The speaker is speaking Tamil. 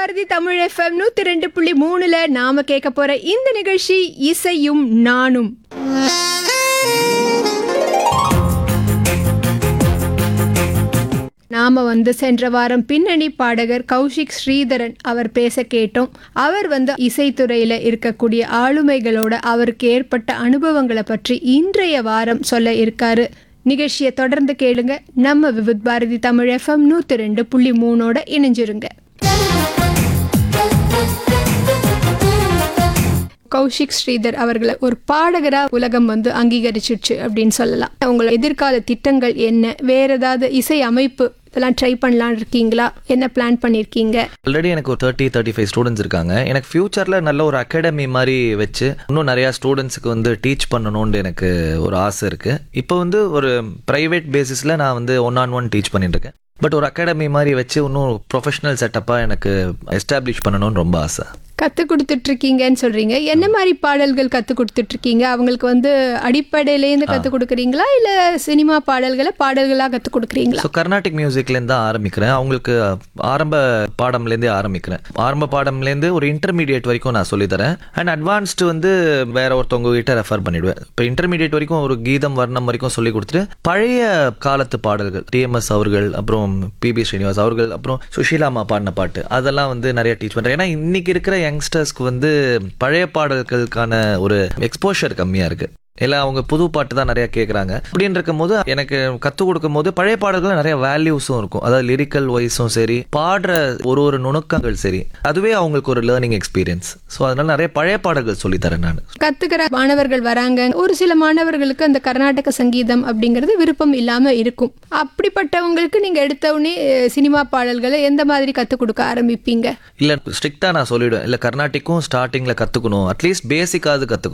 பாரதி தமிழ் எஃப்எம் நூத்தி ரெண்டு புள்ளி மூணுல நாம கேட்க போற இந்த நிகழ்ச்சி இசையும் நானும் நாம வந்து சென்ற வாரம் பின்னணி பாடகர் கௌஷிக் ஸ்ரீதரன் அவர் பேச கேட்டோம் அவர் வந்து இசைத்துறையில இருக்கக்கூடிய ஆளுமைகளோட அவருக்கு ஏற்பட்ட அனுபவங்களை பற்றி இன்றைய வாரம் சொல்ல இருக்காரு நிகழ்ச்சியை தொடர்ந்து கேளுங்க நம்ம விவித் பாரதி தமிழ் எஃப்எம் நூத்தி ரெண்டு புள்ளி மூணோட இணைஞ்சிருங்க கௌஷிக் ஸ்ரீதர் அவர்களை ஒரு பாடகரா உலகம் வந்து அங்கீகரிச்சிடுச்சு அப்படின்னு சொல்லலாம் உங்களோட எதிர்கால திட்டங்கள் என்ன வேற ஏதாவது இசை அமைப்பு இதெல்லாம் ட்ரை பண்ணலாம்னு இருக்கீங்களா என்ன பிளான் பண்ணியிருக்கீங்க ஆல்ரெடி எனக்கு ஒரு தேர்ட்டி தேர்ட்டி ஃபைவ் ஸ்டூடெண்ட்ஸ் இருக்காங்க எனக்கு ஃபியூச்சரில் நல்ல ஒரு அகாடமி மாதிரி வச்சு இன்னும் நிறையா ஸ்டூடெண்ட்ஸுக்கு வந்து டீச் பண்ணணும்னு எனக்கு ஒரு ஆசை இருக்குது இப்போ வந்து ஒரு ப்ரைவேட் பேசிஸில் நான் வந்து ஒன் ஆன் ஒன் டீச் பண்ணிட்டு இருக்கேன் பட் ஒரு அகாடமி மாதிரி வச்சு இன்னும் ப்ரொஃபஷனல் செட்டப்பாக எனக்கு எஸ்டாப்ளிஷ் பண்ணணும்னு ரொம்ப ஆசை கற்றுக் கொடுத்துட்டு இருக்கீங்கன்னு சொல்றீங்க என்ன மாதிரி பாடல்கள் கற்றுக் கொடுத்துட்டு இருக்கீங்க அவங்களுக்கு வந்து அடிப்படையிலேருந்து கற்றுக் கொடுக்குறீங்களா இல்லை சினிமா பாடல்களை பாடல்களாக கற்றுக் கொடுக்குறீங்களா ஸோ கர்நாடிக் மியூசிக்லேருந்து தான் ஆரம்பிக்கிறேன் அவங்களுக்கு ஆரம்ப பாடம்லேருந்தே ஆரம்பிக்கிறேன் ஆரம்ப பாடம்லேருந்து ஒரு இன்டர்மீடியட் வரைக்கும் நான் சொல்லித்தரேன் அண்ட் அட்வான்ஸ்டு வந்து வேற ஒருத்தவங்க கிட்ட ரெஃபர் பண்ணிடுவேன் இப்போ இன்டர்மீடியட் வரைக்கும் ஒரு கீதம் வர்ணம் வரைக்கும் சொல்லி கொடுத்துட்டு பழைய காலத்து பாடல்கள் டிஎம்எஸ் அவர்கள் அப்புறம் பிபி ஸ்ரீனிவாஸ் அவர்கள் அப்புறம் சுஷீலாமா பாடின பாட்டு அதெல்லாம் வந்து நிறைய டீச் பண்ணுறேன் ஏன்னா இன்னைக்கு இருக்கிற யங்ஸ்டர்ஸ்க்கு வந்து பழைய பாடல்களுக்கான ஒரு எக்ஸ்போஷர் கம்மியாக இருக்கு எல்லாம் அவங்க புது பாட்டு தான் நிறைய கேட்குறாங்க அப்படின்னு இருக்கும் போது எனக்கு கற்றுக் கொடுக்கும் போது பழைய பாடல்கள் நிறைய வேல்யூஸும் இருக்கும் அதாவது லிரிக்கல் வைஸும் சரி பாடுற ஒரு ஒரு நுணுக்கங்கள் சரி அதுவே அவங்களுக்கு ஒரு லேர்னிங் எக்ஸ்பீரியன்ஸ் ஸோ அதனால நிறைய பழைய பாடல்கள் சொல்லித்தரேன் நான் கத்துக்கிற மாணவர்கள் வராங்க ஒரு சில மாணவர்களுக்கு அந்த கர்நாடக சங்கீதம் அப்படிங்கிறது விருப்பம் இல்லாம இருக்கும் அப்படிப்பட்டவங்களுக்கு நீங்க எடுத்த உடனே அஹ், சினிமா பாடல்களை எந்த மாதிரி கத்துக் கொடுக்க ஆரம்பிப்பீங்க இல்லை ஸ்ட்ரிக்டாக நான் சொல்லிவிடுவேன் இல்லை கர்நாட்டிக்கும் ஸ்டார்டிங்கில் கற்றுக்கணும் அட்லீஸ்ட் பேசிக்காவது கற்றுக்கணும்